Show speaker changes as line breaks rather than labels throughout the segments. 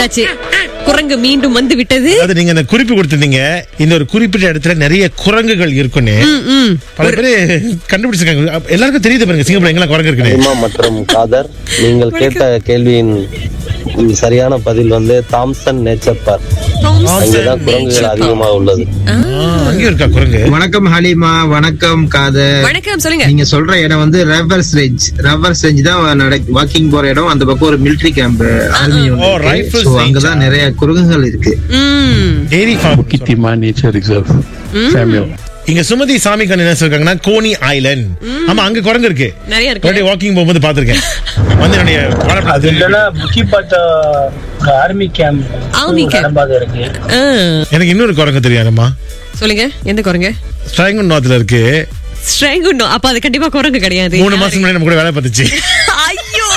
வந்தாச்சு குரங்கு மீண்டும் வந்து விட்டது
அதாவது நீங்க அந்த குறிப்பு கொடுத்திருந்தீங்க இந்த ஒரு குறிப்பிட்ட இடத்துல நிறைய குரங்குகள் இருக்குன்னு
ம், ம்.
பல பேரு கண்டுபிடிச்சிருக்காங்க அப்ப எல்லாருக்கும் தெரியுது பாருங்க சிங்கப்பூர் எங்கெல்லாம் குரங்கு இருக்குன்னு
ஹிமா மற்றும் காதர் நீங்கள் கேட்ட கேள்வியின் ம், சரியான பதில் வந்து தாம்சன் நேச்சர் பார்க் அங்கேதான் குரங்குகள் அதிகமாக உள்ளது
ஆ, அங்கேயும் இருக்கா குரங்கு
வணக்கம் ஹலிமா வணக்கம் காதர்
வணக்கம் சொல்லுங்க
நீங்க சொல்ற இடம் வந்து ரவர்ஸ் ரேஞ்ச் ரவர்ஸ் ரேஞ்ச் தான் வாக்கிங் போற இடம் அந்த பக்கம் ஒரு மிலிட்டரி கேம்ப் ஆர்மி
ஓ, rifles range.
அங்கதான் நிறைய குரங்குகள் இருக்கு
ம்
dairy farm
Kitima Nature Reserve, Samuel.
இங்க சுமதி சாமி கண்ணு என்ன சொல்றாங்கன்னா கோனி ஐலண்ட் ஆமா அங்க குரங்கு இருக்கு
நிறைய இருக்கு
ஒரு வாக்கிங் போகும்போது பாத்திருக்கேன் வந்து என்னுடைய
அது
வாழைப்பழத்தை
இல்லைன்னா புக்கிப்பாட்டா ஆர்மி கேம்ப்
Army camp.
நடம்பாத இருக்கு
ஆ,
எனக்கு இன்னொரு குரங்கு தெரியாதுமா
சொல்லுங்க எந்த குரங்கு
ஸ்ட்ராங்கன் நார்த்ல இருக்கு
ஸ்ட்ரைங்குண்டோ அப்ப அது கண்டிப்பா குரங்கு கிடையாது
மூணு மாசம் முன்னாடி நம்ம கூட வேலை பார்த்துச்சு
ஐயோ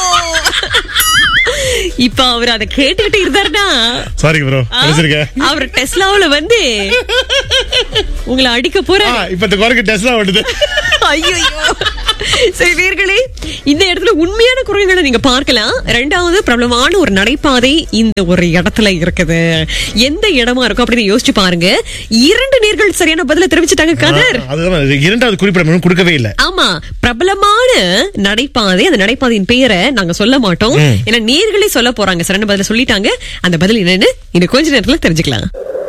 இப்ப அவர் அதை கேட்டுக்கிட்டு இருந்தாருன்னா
சாரி ப்ரோ கிடைச்சிருக்கேன்
அவர் டெஸ்லாவுல வந்து உங்களை அடிக்க போற
ஆ, இப்ப இந்த குரங்கு டெஸ்லா ஓடுது
ஐயோ சரி நேர்களே இந்த இடத்துல உண்மையான குரங்குகளை நீங்க பார்க்கலாம் ரெண்டாவது பிரபலமான ஒரு நடைபாதை இந்த ஒரு இடத்துல இருக்குது எந்த இடமா இருக்கும் அப்படின்னு யோசிச்சு பாருங்க இரண்டு நேர்கள் சரியான பதில தெரிவிச்சுட்டாங்க கதர்
அதுதான் இது இரண்டாவது குறிப்பிட இன்னும் கொடுக்கவே இல்ல
ஆமா பிரபலமான நடைபாதை அந்த நடைபாதையின் பெயரை நாங்க சொல்ல மாட்டோம் ஏன்னா நேர்களே சொல்ல போறாங்க சரியான பதில சொல்லிட்டாங்க அந்த பதில் என்னன்னு இன்னும் கொஞ்ச நேரத்துல தெரிஞ்சுக்கலாம்